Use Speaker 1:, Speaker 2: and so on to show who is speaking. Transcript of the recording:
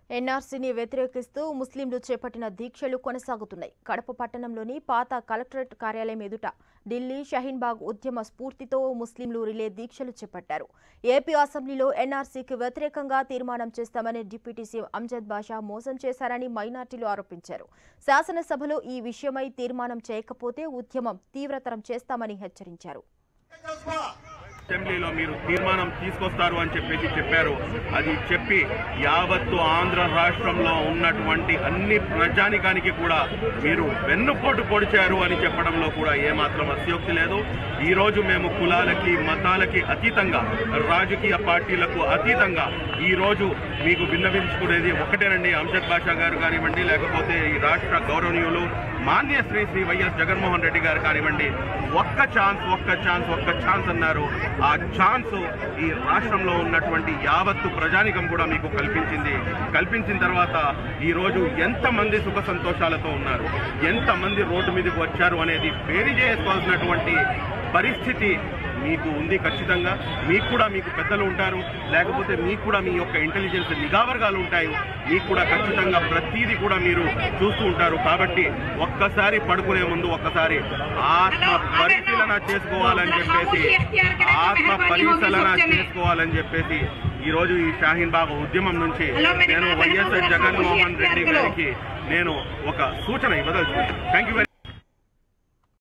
Speaker 1: ఎన్ఆర్సీని వ్యతిరేకిస్తూ ముస్లింలు చేపట్టిన దీక్షలు కొనసాగుతున్నాయి కడప పట్టణంలోని పాత కలెక్టరేట్ కార్యాలయం ఎదుట ఢిల్లీ షహీన్బాగ్ ఉద్యమ స్ఫూర్తితో ముస్లింలు రిలే దీక్షలు చేపట్టారు ఏపీ అసెంబ్లీలో ఎన్ఆర్సీకి వ్యతిరేకంగా తీర్మానం చేస్తామని డిప్యూటీ సీఎం అంజద్ బాషా మోసం చేశారని మైనార్టీలు ఆరోపించారు శాసనసభలో ఈ విషయమై తీర్మానం చేయకపోతే ఉద్యమం తీవ్రతరం చేస్తామని హెచ్చరించారు
Speaker 2: అసెంబ్లీలో మీరు తీర్మానం తీసుకొస్తారు అని చెప్పేసి చెప్పారు అది చెప్పి యావత్తు ఆంధ్ర రాష్ట్రంలో ఉన్నటువంటి అన్ని ప్రజానికానికి కూడా మీరు వెన్నుపోటు పొడిచారు అని చెప్పడంలో కూడా ఏమాత్రం అత్యోక్తి లేదు ఈ రోజు మేము కులాలకి మతాలకి అతీతంగా రాజకీయ పార్టీలకు అతీతంగా ఈ రోజు మీకు విన్నవించుకునేది ఒకటేనండి అంజద్ బాషా గారు కానివ్వండి లేకపోతే ఈ రాష్ట్ర గౌరవనీయులు మాన్య శ్రీ శ్రీ వైఎస్ జగన్మోహన్ రెడ్డి గారు కానివ్వండి ఒక్క ఛాన్స్ ఒక్క ఛాన్స్ ఒక్క ఛాన్స్ అన్నారు ఆ ఛాన్స్ ఈ రాష్ట్రంలో ఉన్నటువంటి యావత్తు ప్రజానికం కూడా మీకు కల్పించింది కల్పించిన తర్వాత ఈ రోజు ఎంతమంది సుఖ సంతోషాలతో ఉన్నారు ఎంతమంది రోడ్డు మీదకి వచ్చారు అనేది పేరు చేసుకోవాల్సినటువంటి పరిస్థితి మీకు ఉంది ఖచ్చితంగా మీకు కూడా మీకు పెద్దలు ఉంటారు లేకపోతే మీకు కూడా మీ యొక్క ఇంటెలిజెన్స్ నిఘా వర్గాలు ఉంటాయి మీకు కూడా ఖచ్చితంగా ప్రతీది కూడా మీరు చూస్తూ ఉంటారు కాబట్టి ఒక్కసారి పడుకునే ముందు ఒక్కసారి ఆత్మ పరిశీలన చేసుకోవాలని చెప్పేసి ఆత్మ పరిశీలన చేసుకోవాలని చెప్పేసి ఈ రోజు ఈ షాహీన్ బాగ్ ఉద్యమం నుంచి నేను వైఎస్ఆర్ జగన్మోహన్ రెడ్డి గారికి నేను ఒక సూచన ఇవ్వదలుచుకున్నాను థ్యాంక్ యూ